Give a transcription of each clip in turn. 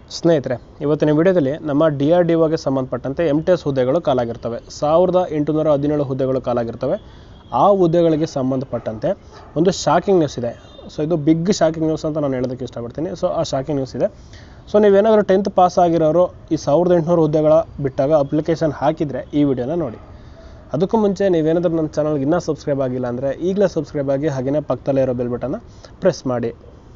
ಸ್ನೇಹಿತರೆ ಇವತ್ತಿನ ವಿಡಿಯೋದಲ್ಲಿ ನಮ್ಮ ಡಿ ಆರ್ ಡಿ ಒಗೆ ಸಂಬಂಧಪಟ್ಟಂತೆ ಎಮ್ ಟಿ ಎಸ್ ಹುದ್ದೆಗಳು ಕಾಲಾಗಿರ್ತವೆ ಸಾವಿರದ ಎಂಟುನೂರ ಹದಿನೇಳು ಹುದ್ದೆಗಳು ಕಾಲಾಗಿರ್ತವೆ ಆ ಹುದ್ದೆಗಳಿಗೆ ಸಂಬಂಧಪಟ್ಟಂತೆ ಒಂದು ಶಾಕಿಂಗ್ ನ್ಯೂಸ್ ಇದೆ ಸೊ ಇದು ಬಿಗ್ ಶಾಕಿಂಗ್ ನ್ಯೂಸ್ ಅಂತ ನಾನು ಹೇಳೋದಕ್ಕೆ ಇಷ್ಟಪಡ್ತೀನಿ ಸೊ ಆ ಶಾಕಿಂಗ್ ನ್ಯೂಸ್ ಇದೆ ಸೊ ನೀವೇನಾದರೂ ಟೆಂತ್ ಪಾಸ್ ಆಗಿರೋರು ಈ ಸಾವಿರದ ಎಂಟುನೂರು ಹುದ್ದೆಗಳ ಬಿಟ್ಟಾಗ ಅಪ್ಲಿಕೇಶನ್ ಹಾಕಿದರೆ ಈ ವಿಡಿಯೋನ ನೋಡಿ ಅದಕ್ಕೂ ಮುಂಚೆ ನೀವೇನಾದರೂ ನನ್ನ ಚಾನಲ್ಗೆ ಇನ್ನೂ ಸಬ್ಸ್ಕ್ರೈಬ್ ಆಗಿಲ್ಲ ಅಂದರೆ ಈಗಲೇ ಸಬ್ಸ್ಕ್ರೈಬ್ ಆಗಿ ಹಾಗೆಯೇ ಪಕ್ಕದಲ್ಲೇ ಇರೋ ಬೆಲ್ ಬಟನ್ನ ಪ್ರೆಸ್ ಮಾಡಿ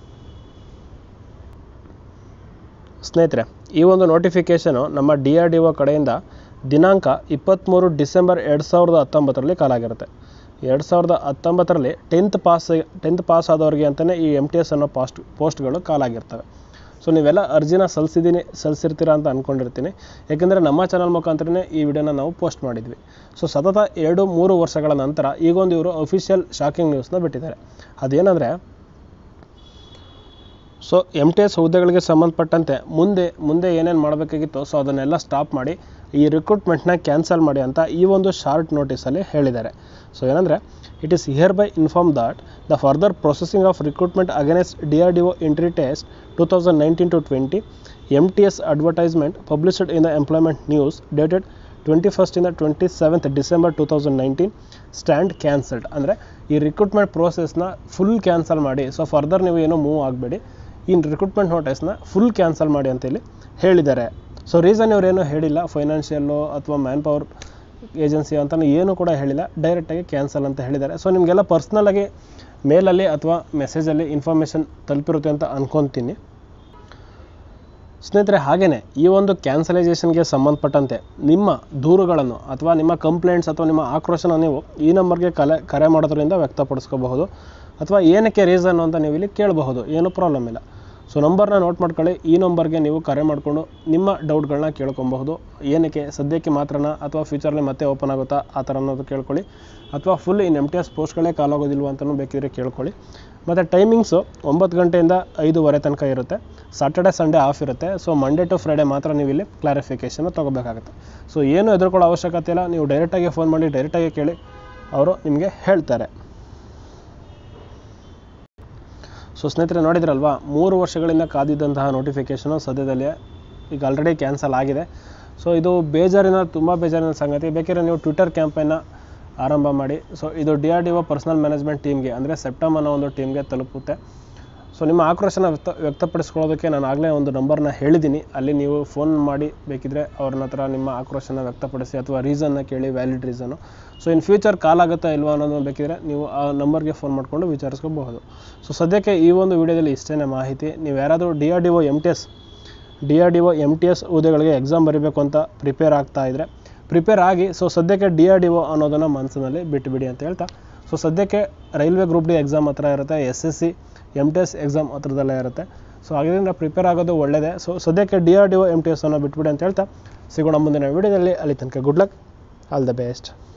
ಸ್ನೇಹಿತರೆ ಈ ಒಂದು ನೋಟಿಫಿಕೇಷನು ನಮ್ಮ ಡಿ ಆರ್ ಡಿ ಒ ಕಡೆಯಿಂದ ದಿನಾಂಕ ಇಪ್ಪತ್ತ್ಮೂರು ಡಿಸೆಂಬರ್ ಎರಡು ಸಾವಿರದ ಹತ್ತೊಂಬತ್ತರಲ್ಲಿ ಕಾಲಾಗಿರುತ್ತೆ ಎರಡು ಸಾವಿರದ ಹತ್ತೊಂಬತ್ತರಲ್ಲಿ ಟೆಂತ್ ಪಾಸ್ ಟೆಂತ್ ಪಾಸ್ ಆದವ್ರಿಗೆ ಅಂತಲೇ ಈ ಎಮ್ ಟಿ ಎಸ್ ಅನ್ನೋ ಪಾಸ್ಟ್ ಪೋಸ್ಟ್ಗಳು ಕಾಲಾಗಿರ್ತವೆ ಸೊ ನೀವೆಲ್ಲ ಅರ್ಜಿನ ಸಲ್ಲಿಸಿದ್ದೀನಿ ಸಲ್ಲಿಸಿರ್ತೀರಾ ಅಂತ ಅಂದ್ಕೊಂಡಿರ್ತೀನಿ ಯಾಕೆಂದರೆ ನಮ್ಮ ಚಾನಲ್ ಮುಖಾಂತರನೇ ಈ ವಿಡಿಯೋನ ನಾವು ಪೋಸ್ಟ್ ಮಾಡಿದ್ವಿ ಸೊ ಸತತ ಎರಡು ಮೂರು ವರ್ಷಗಳ ನಂತರ ಈಗೊಂದು ಇವರು ಅಫಿಷಿಯಲ್ ಶಾಕಿಂಗ್ ನ್ಯೂಸ್ನ ಬಿಟ್ಟಿದ್ದಾರೆ ಅದೇನೆಂದರೆ ಸೊ ಎಮ್ ಟಿ ಎಸ್ ಹುದ್ದೆಗಳಿಗೆ ಸಂಬಂಧಪಟ್ಟಂತೆ ಮುಂದೆ ಮುಂದೆ ಏನೇನು ಮಾಡಬೇಕಾಗಿತ್ತು ಸೊ ಅದನ್ನೆಲ್ಲ ಸ್ಟಾಪ್ ಮಾಡಿ ಈ ರಿಕ್ರೂಟ್ಮೆಂಟ್ನ ಕ್ಯಾನ್ಸಲ್ ಮಾಡಿ ಅಂತ ಈ ಒಂದು ಶಾರ್ಟ್ ನೋಟಿಸಲ್ಲಿ ಹೇಳಿದ್ದಾರೆ ಸೊ ಏನಂದರೆ it is here by inform that the further processing of recruitment against D R D O entry test two thousand nineteen to twenty M T S advertisement published in the employment news dated twenty ಫಸ್ಟಿಂದ twenty seventh December two thousand nineteen stand cancelled ಅಂದರೆ ಈ recruitment ಪ್ರೋಸೆಸ್ನ full cancel ಮಾಡಿ so further ನೀವು ಏನೋ move ಆಗಬೇಡಿ ಈ recruitment ನೋಟಿಸ್ನ full cancel ಮಾಡಿ ಅಂತೇಳಿ ಹೇಳಿದ್ದಾರೆ ಸೊ ರೀಸನ್ ಇವರೇನು ಹೇಳಿಲ್ಲ ಫೈನಾನ್ಷಿಯಲ್ಲು ಅಥವಾ ಮ್ಯಾನ್ ಪವರ್ ಏಜೆನ್ಸಿ ಅಂತ ಏನು ಕೂಡ ಹೇಳಿಲ್ಲ ಡೈರೆಕ್ಟಾಗಿ ಕ್ಯಾನ್ಸಲ್ ಅಂತ ಹೇಳಿದ್ದಾರೆ ಸೊ ನಿಮಗೆಲ್ಲ ಪರ್ಸ್ನಲಾಗಿ ಮೇಲಲ್ಲಿ ಅಥವಾ ಮೆಸೇಜಲ್ಲಿ ಇನ್ಫಾರ್ಮೇಷನ್ ತಲುಪಿರುತ್ತೆ ಅಂತ ಅನ್ಕೊತೀನಿ ಸ್ನೇಹಿತರೆ ಹಾಗೆಯೇ ಈ ಒಂದು ಕ್ಯಾನ್ಸಲೈಸೇಷನ್ಗೆ ಸಂಬಂಧಪಟ್ಟಂತೆ ನಿಮ್ಮ ದೂರುಗಳನ್ನು ಅಥವಾ ನಿಮ್ಮ ಕಂಪ್ಲೇಂಟ್ಸ್ ಅಥವಾ ನಿಮ್ಮ ಆಕ್ರೋಶನ ನೀವು ಈ ನಂಬರ್ಗೆ ಕಲೆ ಕರೆ ಮಾಡೋದ್ರಿಂದ ವ್ಯಕ್ತಪಡಿಸ್ಕೋಬಹುದು ಅಥವಾ ಏನಕ್ಕೆ ರೀಸನ್ ಅಂತ ನೀವು ಇಲ್ಲಿ ಕೇಳಬಹುದು ಏನೂ ಪ್ರಾಬ್ಲಮ್ ಇಲ್ಲ ಸೊ ನಂಬರ್ನ ನೋಟ್ ಮಾಡ್ಕೊಳ್ಳಿ ಈ ನಂಬರ್ಗೆ ನೀವು ಕರೆ ಮಾಡಿಕೊಂಡು ನಿಮ್ಮ ಡೌಟ್ಗಳನ್ನ ಕೇಳ್ಕೊಬಹುದು ಏನಕ್ಕೆ ಸದ್ಯಕ್ಕೆ ಮಾತ್ರನಾ ಅಥವಾ ಫ್ಯೂಚರಲ್ಲಿ ಮತ್ತೆ ಓಪನ್ ಆಗುತ್ತಾ ಆ ಥರ ಅನ್ನೋದು ಕೇಳ್ಕೊಳ್ಳಿ ಅಥವಾ full in M T S ಪೋಸ್ಟ್ಗಳೇ ಕಾಲಾಗೋದಿಲ್ವ ಅಂತಲೂ ಬೇಕಿದ್ರೆ ಕೇಳ್ಕೊಳ್ಳಿ ಮತ್ತು ಟೈಮಿಂಗ್ಸು ಒಂಬತ್ತು ಗಂಟೆಯಿಂದ ಐದೂವರೆ ತನಕ ಇರುತ್ತೆ ಸಾಟರ್ಡೆ ಸಂಡೇ ಆಫ್ ಇರುತ್ತೆ ಸೊ ಮಂಡೇ ಟು ಫ್ರೈಡೇ ಮಾತ್ರ ನೀವು ಇಲ್ಲಿ ಕ್ಲಾರಿಫಿಕೇಷನ್ ತೊಗೋಬೇಕಾಗುತ್ತೆ ಸೊ ಏನು ಎದುರ್ಕೊಳ್ಳೋ ಅವಶ್ಯಕತೆ ಇಲ್ಲ ನೀವು ಡೈರೆಕ್ಟಾಗಿ ಫೋನ್ ಮಾಡಿ ಡೈರೆಕ್ಟಾಗಿ ಕೇಳಿ ಅವರು ನಿಮಗೆ ಹೇಳ್ತಾರೆ ಸೊ ಸ್ನೇಹಿತರೆ ನೋಡಿದ್ರಲ್ವಾ ಮೂರು ವರ್ಷಗಳಿಂದ ಕಾದಿದ್ದಂತಹ ನೋಟಿಫಿಕೇಷನು ಸದ್ಯದಲ್ಲೇ ಈಗ ಆಲ್ರೆಡಿ ಕ್ಯಾನ್ಸಲ್ ಆಗಿದೆ ಸೊ ಇದು ಬೇಜಾರಿನ ತುಂಬ ಬೇಜಾರಿನ ಸಂಗತಿ ಬೇಕಿದ್ರೆ ನೀವು ಟ್ವಿಟರ್ ಕ್ಯಾಂಪೇನ್ನ ಆರಂಭ ಮಾಡಿ ಸೊ ಇದು D R D O personnel management ಟೀಮ್ಗೆ ಅಂದರೆ ಸೆಪ್ಟಮ್ ಅನ್ನೋ ಒಂದು ಟೀಮ್ಗೆ ತಲುಪುತ್ತೆ ಸೊ ನಿಮ್ಮ ಆಕ್ರೋಶನ ವ್ಯಕ್ತ ವ್ಯಕ್ತಪಡಿಸ್ಕೊಳ್ಳೋದಕ್ಕೆ ನಾನು ಆಗಲೇ ಒಂದು ನಂಬರ್ನ ಹೇಳಿದ್ದೀನಿ ಅಲ್ಲಿ ನೀವು ಫೋನ್ ಮಾಡಿ ಬೇಕಿದ್ರೆ ಅವ್ರನ್ನ ಹತ್ರ ನಿಮ್ಮ ಆಕ್ರೋಶನ ವ್ಯಕ್ತಪಡಿಸಿ ಅಥವಾ ರೀಸನ್ನ ಕೇಳಿ ವ್ಯಾಲಿಡ್ ರೀಸನ್ನು ಸೊ ಇನ್ ಫ್ಯೂಚರ್ ಕಾಲ್ ಆಗುತ್ತಾ ಇಲ್ವಾ ಅನ್ನೋದನ್ನು ಬೇಕಿದ್ರೆ ನೀವು ಆ ನಂಬರ್ಗೆ ಫೋನ್ ಮಾಡಿಕೊಂಡು ವಿಚಾರಿಸ್ಕೋಬಹುದು ಸೊ ಸದ್ಯಕ್ಕೆ ಈ ಒಂದು ವಿಡಿಯೋದಲ್ಲಿ ಇಷ್ಟೇ ಮಾಹಿತಿ ನೀವು ಯಾರಾದರೂ D R D O M T S D R D O M T S ಹುದ್ದೆಗಳಿಗೆ ಎಕ್ಸಾಮ್ ಬರೀಬೇಕು ಅಂತ ಪ್ರಿಪೇರ್ ಆಗ್ತಾ ಇದ್ದರೆ ಪ್ರಿಪೇರ್ ಆಗಿ ಸೊ ಸದ್ಯಕ್ಕೆ ಡಿ ಆರ್ ಡಿ ಒ ಅನ್ನೋದನ್ನು ಮನಸ್ಸಿನಲ್ಲಿ ಬಿಟ್ಟುಬಿಡಿ ಅಂತ ಹೇಳ್ತಾ ಸೊ ಸದ್ಯಕ್ಕೆ ರೈಲ್ವೆ ಗ್ರೂಪ್ ಡಿ ಎಕ್ಸಾಮ್ ಹತ್ರ ಇರುತ್ತೆ S S C M T S exam ಹತ್ರದಲ್ಲೇ ಇರುತ್ತೆ ಸೊ ಹಾಗಿದ್ರೆ ಪ್ರಿಪೇರ್ ಆಗೋದು ಒಳ್ಳೆಯದೇ ಸೊ ಸದ್ಯಕ್ಕೆ D R D O M T S ಅನ್ನು ಬಿಟ್ಬಿಡಿ ಅಂತ ಹೇಳ್ತಾ ಸಿಗೋಣ ಮುಂದಿನ ವಿಡಿಯೋದಲ್ಲಿ ಅಲ್ಲಿ ತನಕ good luck all the best